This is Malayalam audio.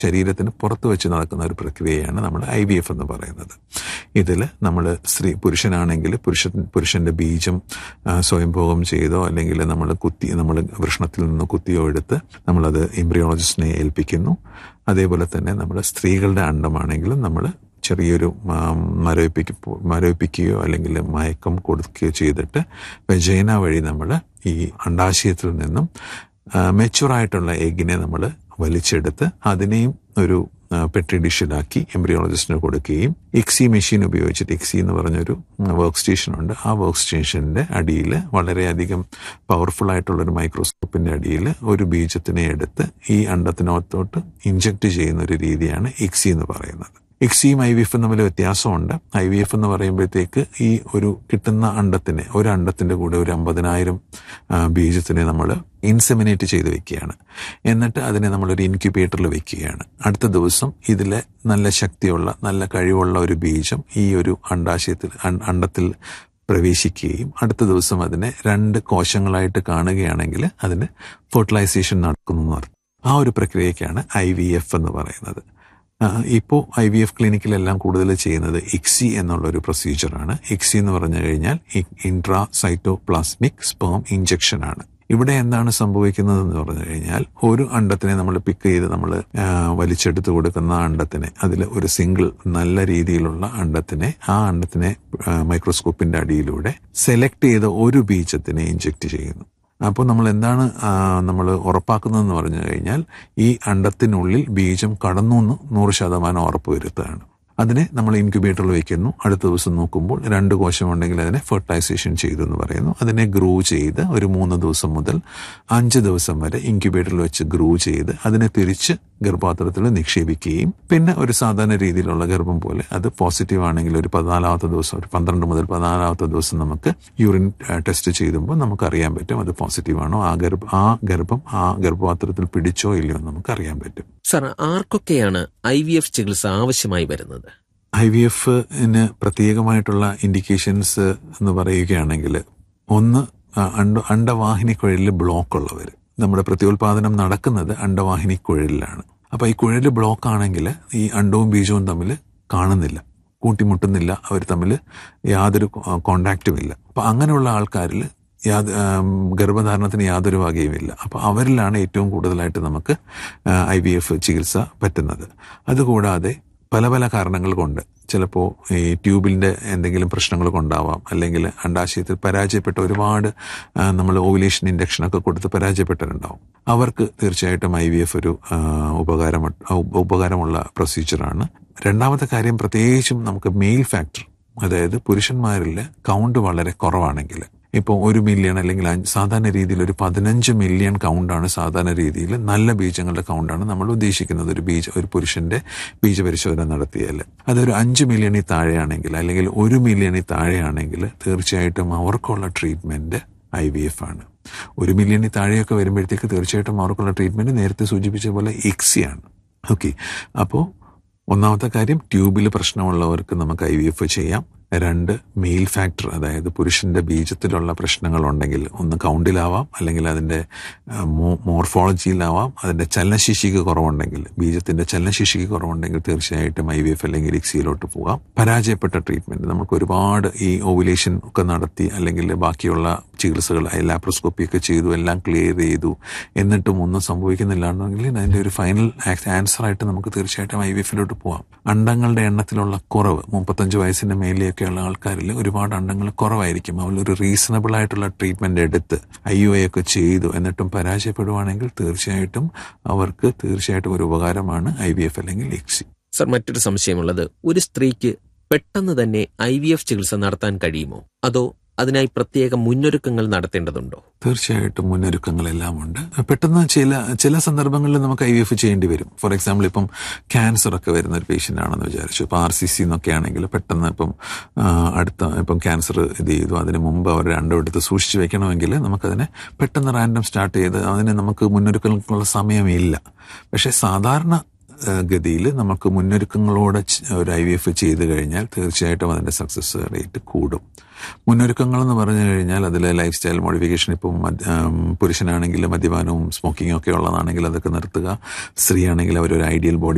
ശരീരത്തിന് പുറത്ത് വെച്ച് നടക്കുന്ന ഒരു പ്രക്രിയയാണ് നമ്മൾ ഐ വി എഫ് എന്ന് പറയുന്നത് ഇതിൽ നമ്മൾ സ്ത്രീ പുരുഷനാണെങ്കിൽ പുരുഷൻ പുരുഷന്റെ ബീജം ആ, സ്വയംഭോഗം ചെയ്തോ അല്ലെങ്കിൽ നമ്മൾ കുത്തി നമ്മൾ വൃഷ്ണത്തിൽ നിന്ന് കുത്തിയോ എടുത്ത് നമ്മളത് എംബ്രിയോളജിസ്റ്റിനെ ഏൽപ്പിക്കുന്നു അതേപോലെ തന്നെ നമ്മൾ സ്ത്രീകളുടെ അണ്ടമാണെങ്കിലും നമ്മൾ ചെറിയൊരു മരവിപ്പിക്ക മരവിപ്പിക്കുകയോ അല്ലെങ്കിൽ മയക്കം കൊടുക്കുകയോ ചെയ്തിട്ട് വെജൈന വഴി നമ്മൾ ഈ അണ്ടാശയത്തിൽ നിന്നും മെച്ചുറായിട്ടുള്ള എഗ്ഗിനെ നമ്മൾ വലിച്ചെടുത്ത് അതിനെയും ഒരു പെട്രി ഡിഷിലാക്കി എംബ്രിയോളജിസ്റ്റിന് കൊടുക്കുകയും എക്സി മെഷീൻ ഉപയോഗിച്ചിട്ട് എക്സി എന്ന് പറഞ്ഞൊരു വർക്ക് സ്റ്റേഷൻ ഉണ്ട് ആ വർക്ക് സ്റ്റേഷന്റെ അടിയിൽ വളരെയധികം പവർഫുൾ ആയിട്ടുള്ള ഒരു മൈക്രോസ്കോപ്പിന്റെ അടിയിൽ ഒരു ബീജത്തിനെ എടുത്ത് ഈ അണ്ടത്തിനകത്തോട്ട് ഇഞ്ചക്ട് ചെയ്യുന്ന ഒരു രീതിയാണ് എക്സി എന്ന് പറയുന്നത് എക്സിയും ഐ വി എഫും തമ്മിൽ വ്യത്യാസമുണ്ട് ഐ വി എഫ് എന്ന് പറയുമ്പോഴത്തേക്ക് ഈ ഒരു കിട്ടുന്ന അണ്ടത്തിനെ ഒരു അണ്ടത്തിന്റെ കൂടെ ഒരു അമ്പതിനായിരം ആ, ബീജത്തിനെ നമ്മൾ ഇൻസെമിനേറ്റ് ചെയ്ത് വെക്കുകയാണ് എന്നിട്ട് അതിനെ നമ്മളൊരു ഇൻക്യുബേറ്ററിൽ വെക്കുകയാണ് അടുത്ത ദിവസം ഇതിലെ നല്ല ശക്തിയുള്ള നല്ല കഴിവുള്ള ഒരു ബീജം ഈ ഒരു അണ്ടാശയത്തിൽ അൺ- അണ്ടത്തിൽ പ്രവേശിക്കുകയും അടുത്ത ദിവസം അതിനെ രണ്ട് കോശങ്ങളായിട്ട് കാണുകയാണെങ്കിൽ അതിന് ഫെർട്ടിലൈസേഷൻ നടക്കുന്നു എന്ന് അർത്ഥം ആ ഒരു പ്രക്രിയക്കാണ് ഐ വി എഫ് എന്ന് പറയുന്നത് ഇപ്പോൾ ഐ വി എഫ് ക്ലിനിക്കിലെല്ലാം കൂടുതൽ ചെയ്യുന്നത് ഇക്സി എന്നുള്ള ഒരു പ്രൊസീജിയറാണ് ഇക്സി എന്ന് പറഞ്ഞു കഴിഞ്ഞാൽ ഇൻട്രാ സൈറ്റോപ്ലാസ്മിക് സ്പേം ഇഞ്ചക്ഷൻ ആണ് ഇവിടെ എന്താണ് സംഭവിക്കുന്നത് എന്ന് പറഞ്ഞു കഴിഞ്ഞാൽ ഒരു അണ്ടത്തിനെ നമ്മൾ പിക്ക് ചെയ്ത് നമ്മൾ വലിച്ചെടുത്ത് കൊടുക്കുന്ന ആ അണ്ടത്തിനെ അതിൽ ഒരു സിംഗിൾ നല്ല രീതിയിലുള്ള അണ്ടത്തിനെ ആ അണ്ടത്തിനെ മൈക്രോസ്കോപ്പിന്റെ അടിയിലൂടെ സെലക്ട് ചെയ്ത ഒരു ബീജത്തിനെ ഇഞ്ചെക്ട് ചെയ്യുന്നു അപ്പോൾ നമ്മൾ എന്താണ് നമ്മൾ ഉറപ്പാക്കുന്നതെന്ന് പറഞ്ഞു കഴിഞ്ഞാൽ ഈ അണ്ടത്തിനുള്ളിൽ ബീജം കടന്നു എന്ന് നൂറ് ശതമാനം ഉറപ്പ് വരുത്തുകയാണ് അതിനെ നമ്മൾ ഇൻക്യുബേറ്ററിൽ വെക്കുന്നു അടുത്ത ദിവസം നോക്കുമ്പോൾ രണ്ട് കോശമുണ്ടെങ്കിൽ അതിനെ ഫെർട്ടിലൈസേഷൻ ചെയ്തു എന്ന് പറയുന്നു അതിനെ ഗ്രൂ ചെയ്ത് ഒരു മൂന്ന് ദിവസം മുതൽ അഞ്ച് ദിവസം വരെ ഇൻക്യുബേറ്ററിൽ വെച്ച് ഗ്രൂ ചെയ്ത് അതിനെ തിരിച്ച് ഗർഭപാത്രത്തിൽ നിക്ഷേപിക്കുകയും പിന്നെ ഒരു സാധാരണ രീതിയിലുള്ള ഗർഭം പോലെ അത് പോസിറ്റീവ് ആണെങ്കിൽ ഒരു പതിനാലാമത്തെ ദിവസം ഒരു പന്ത്രണ്ട് മുതൽ പതിനാലാമത്തെ ദിവസം നമുക്ക് യൂറിൻ ടെസ്റ്റ് ചെയ്തുമ്പോൾ നമുക്ക് അറിയാൻ പറ്റും അത് പോസിറ്റീവ് ആണോ ആ ഗർഭ ആ ഗർഭം ആ ഗർഭപാത്രത്തിൽ പിടിച്ചോ ഇല്ലയോ എന്ന് നമുക്ക് അറിയാൻ പറ്റും സർ ആർക്കൊക്കെയാണ് ഐ വി എഫ് ചികിത്സ ആവശ്യമായി വരുന്നത് ഐ വി എഫിന് പ്രത്യേകമായിട്ടുള്ള ഇൻഡിക്കേഷൻസ് എന്ന് പറയുകയാണെങ്കിൽ ഒന്ന് ആ, അണ്ട അണ്ടവാഹിനി കുഴലിൽ ബ്ലോക്ക് ഉള്ളവർ നമ്മുടെ പ്രത്യുൽപാദനം നടക്കുന്നത് അണ്ടവാഹിനി കുഴലിലാണ് അപ്പൊ ഈ കുഴൽ ബ്ലോക്ക് ആണെങ്കിൽ ഈ അണ്ടവും ബീജവും തമ്മിൽ കാണുന്നില്ല കൂട്ടിമുട്ടുന്നില്ല അവർ തമ്മിൽ യാതൊരു കോണ്ടാക്റ്റും ഇല്ല അപ്പൊ അങ്ങനെയുള്ള ആൾക്കാരിൽ യാത് ആം, ഗർഭധാരണത്തിന് യാതൊരു വകയുമില്ല അപ്പോൾ അവരിലാണ് ഏറ്റവും കൂടുതലായിട്ട് നമുക്ക് ഐ വി എഫ് ചികിത്സ പറ്റുന്നത് അതുകൂടാതെ പല പല കാരണങ്ങൾ കൊണ്ട് ചിലപ്പോൾ ഈ ട്യൂബിൻ്റെ എന്തെങ്കിലും പ്രശ്നങ്ങൾ കൊണ്ടാവാം അല്ലെങ്കിൽ അണ്ടാശയത്തിൽ പരാജയപ്പെട്ട ഒരുപാട് നമ്മൾ ഓവുലേഷൻ ഇൻഡക്ഷനൊക്കെ കൊടുത്ത് പരാജയപ്പെട്ടവരുണ്ടാവും അവർക്ക് തീർച്ചയായിട്ടും ഐ വി എഫ് ഒരു ആ, ഉപകാരം ഉപകാരമുള്ള പ്രൊസീജിയറാണ് രണ്ടാമത്തെ കാര്യം പ്രത്യേകിച്ചും നമുക്ക് മെയിൽ ഫാക്ടർ അതായത് പുരുഷന്മാരിൽ കൗണ്ട് വളരെ കുറവാണെങ്കിൽ ഇപ്പോൾ ഒരു മില്യൺ അല്ലെങ്കിൽ അഞ്ച് സാധാരണ രീതിയിൽ ഒരു പതിനഞ്ച് മില്യൺ കൗണ്ടാണ് സാധാരണ രീതിയിൽ നല്ല ബീജങ്ങളുടെ കൗണ്ടാണ് നമ്മൾ ഉദ്ദേശിക്കുന്നത് ഒരു ബീജ ഒരു പുരുഷന്റെ ബീജപരിശോധന നടത്തിയാൽ അതൊരു അഞ്ച് മില്യണിൽ താഴെയാണെങ്കിൽ അല്ലെങ്കിൽ ഒരു മില്യണിൽ താഴെയാണെങ്കിൽ തീർച്ചയായിട്ടും അവർക്കുള്ള ട്രീറ്റ്മെന്റ് ഐ വി എഫ് ആണ് ഒരു മില്യണിൽ താഴെയൊക്കെ വരുമ്പോഴത്തേക്ക് തീർച്ചയായിട്ടും അവർക്കുള്ള ട്രീറ്റ്മെന്റ് നേരത്തെ സൂചിപ്പിച്ച പോലെ ഇക്സിയാണ് ഓക്കെ അപ്പോൾ ഒന്നാമത്തെ കാര്യം ട്യൂബിൽ പ്രശ്നമുള്ളവർക്ക് നമുക്ക് ഐ വി എഫ് ചെയ്യാം രണ്ട് മെയിൽ ഫാക്ടർ അതായത് പുരുഷന്റെ ബീജത്തിലുള്ള പ്രശ്നങ്ങളുണ്ടെങ്കിൽ ഒന്ന് കൗണ്ടിലാവാം അല്ലെങ്കിൽ അതിന്റെ ആ, മോ- മോർഫോളജിയിലാവാം അതിന്റെ ചലനശേഷിക്ക് കുറവുണ്ടെങ്കിൽ ബീജത്തിന്റെ ചലനശേഷിക്ക് കുറവുണ്ടെങ്കിൽ തീർച്ചയായിട്ടും ഐ വി എഫ് അല്ലെങ്കിൽ ഇക്സിയിലോട്ട് പോകാം പരാജയപ്പെട്ട ട്രീറ്റ്മെന്റ് നമുക്ക് ഒരുപാട് ഈ ഓവുലേഷൻ ഒക്കെ നടത്തി അല്ലെങ്കിൽ ബാക്കിയുള്ള ചികിത്സകൾ ലാപ്രോസ്കോപ്പി ഒക്കെ ചെയ്തു എല്ലാം ക്ലിയർ ചെയ്തു എന്നിട്ടും ഒന്നും സംഭവിക്കുന്നില്ലാണ്ടെങ്കിൽ അതിന്റെ ഒരു ഫൈനൽ ആൻസർ ആയിട്ട് നമുക്ക് തീർച്ചയായിട്ടും ഐ വി എഫിലോട്ട് പോവാം അണ്ടങ്ങളുടെ എണ്ണത്തിലുള്ള കുറവ് മുപ്പത്തഞ്ച് വയസ്സിന്റെ മേലെയൊക്കെയുള്ള ആൾക്കാരിൽ ഒരുപാട് അണ്ടങ്ങൾ കുറവായിരിക്കും അവരൊരു റീസണബിൾ ആയിട്ടുള്ള ട്രീറ്റ്മെന്റ് എടുത്ത് ഐ യു ഐ ഒക്കെ ചെയ്തു എന്നിട്ടും പരാജയപ്പെടുവാണെങ്കിൽ തീർച്ചയായിട്ടും അവർക്ക് തീർച്ചയായിട്ടും ഒരു ഉപകാരമാണ് ഐ വി എഫ് അല്ലെങ്കിൽ എക്സി സർ മറ്റൊരു സംശയമുള്ളത് ഒരു സ്ത്രീക്ക് പെട്ടെന്ന് തന്നെ ഐ വി എഫ് ചികിത്സ നടത്താൻ കഴിയുമോ അതോ അതിനായി പ്രത്യേക മുന്നൊരുക്കങ്ങൾ നടത്തേണ്ടതുണ്ടോ തീർച്ചയായിട്ടും മുന്നൊരുക്കങ്ങളെല്ലാം ഉണ്ട് പെട്ടെന്ന് ചില ചില സന്ദർഭങ്ങളിൽ നമുക്ക് ഐ വി എഫ് ചെയ്യേണ്ടി വരും ഫോർ എക്സാമ്പിൾ ഇപ്പം ക്യാൻസർ ഒക്കെ വരുന്ന ഒരു പേഷ്യൻ്റ് ആണെന്ന് വിചാരിച്ചു ഇപ്പം ആർ സി സി എന്നൊക്കെ ആണെങ്കിൽ പെട്ടെന്ന് ഇപ്പം ആ, അടുത്ത ഇപ്പം ക്യാൻസർ ഇത് ചെയ്തു അതിന് മുമ്പ് അവർ രണ്ടും എടുത്ത് സൂക്ഷിച്ചു വെക്കണമെങ്കിൽ നമുക്കതിനെ പെട്ടെന്ന് റാൻഡം സ്റ്റാർട്ട് ചെയ്ത് അതിന് നമുക്ക് മുന്നൊരുക്കങ്ങൾക്കുള്ള സമയമില്ല പക്ഷേ സാധാരണ ഗതിയിൽ നമുക്ക് മുന്നൊരുക്കങ്ങളോടെ ച്- ഒരു ഐ വി എഫ് ചെയ്ത് കഴിഞ്ഞാൽ തീർച്ചയായിട്ടും അതിന്റെ സക്സസ് റേറ്റ് കൂടും മുന്നൊരുക്കങ്ങൾ എന്ന് പറഞ്ഞു കഴിഞ്ഞാൽ അതിൽ ലൈഫ് സ്റ്റൈൽ മോഡിഫിക്കേഷൻ ഇപ്പം മദ്യ- ആം, പുരുഷനാണെങ്കിൽ മദ്യപാനവും സ്മോക്കിങ്ങും ഒക്കെ ഉള്ളതാണെങ്കിൽ അതൊക്കെ നിർത്തുക സ്ത്രീ ആണെങ്കിൽ അവരൊരു ഐഡിയൽ ബോഡി